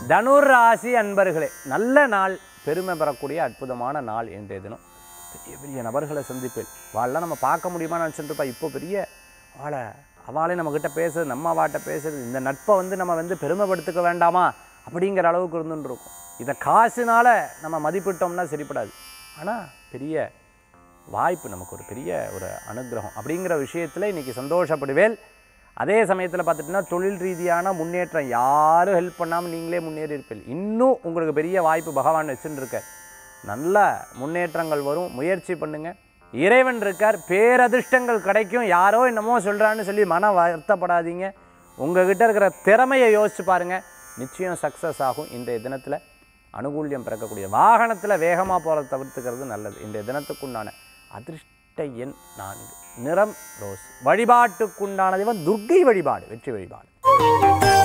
தனுர் ராசி அன்பர்களே நல்ல நாள் பெருமை பெறக்கூடிய அற்புதமான நாள் இன்றைய தினம் பெரிய பெரிய நபர்களை சந்திப்பேன் வாழலாம் நம்ம பார்க்க முடியுமா நினச்சிட்டு இருப்பா இப்போ பெரிய வாழை அவளே நம்மக்கிட்ட பேசுறது நம்ம அவாட்ட பேசுறது இந்த நட்பை வந்து நம்ம வந்து பெருமைப்படுத்திக்க வேண்டாமா அப்படிங்கிற அளவுக்கு இருந்துன்னு இருக்கும் இதை காசுனால நம்ம மதிப்பிட்டோம்னா சரிப்படாது ஆனால் பெரிய வாய்ப்பு நமக்கு ஒரு பெரிய ஒரு அனுகிரகம் அப்படிங்கிற விஷயத்தில் இன்றைக்கி சந்தோஷப்படுவேல் அதே சமயத்தில் பார்த்துட்டிங்கன்னா தொழில் ரீதியான முன்னேற்றம் யாரும் ஹெல்ப் பண்ணாமல் நீங்களே முன்னேறி இருப்பீர்கள் இன்னும் உங்களுக்கு பெரிய வாய்ப்பு பகவான் வச்சுன்னு இருக்க நல்ல முன்னேற்றங்கள் வரும் முயற்சி பண்ணுங்க இறைவன் இருக்கார் பேரதிர்ஷ்டங்கள் கிடைக்கும் யாரோ என்னமோ சொல்கிறான்னு சொல்லி மன வருத்தப்படாதீங்க உங்ககிட்ட இருக்கிற திறமையை யோசிச்சு பாருங்கள் நிச்சயம் சக்ஸஸ் ஆகும் இன்றைய தினத்தில் அனுகூல்யம் பிறக்கக்கூடிய வாகனத்தில் வேகமாக போகிறத தவிர்த்துக்கிறது நல்லது இன்றைய தினத்துக்குண்டான அதிர்ஷ்ட எண் நான்கு நிறம் ரோஸ் வழிபாட்டுக்குண்டான தெய்வம் துர்க்கை வழிபாடு வெற்றி வழிபாடு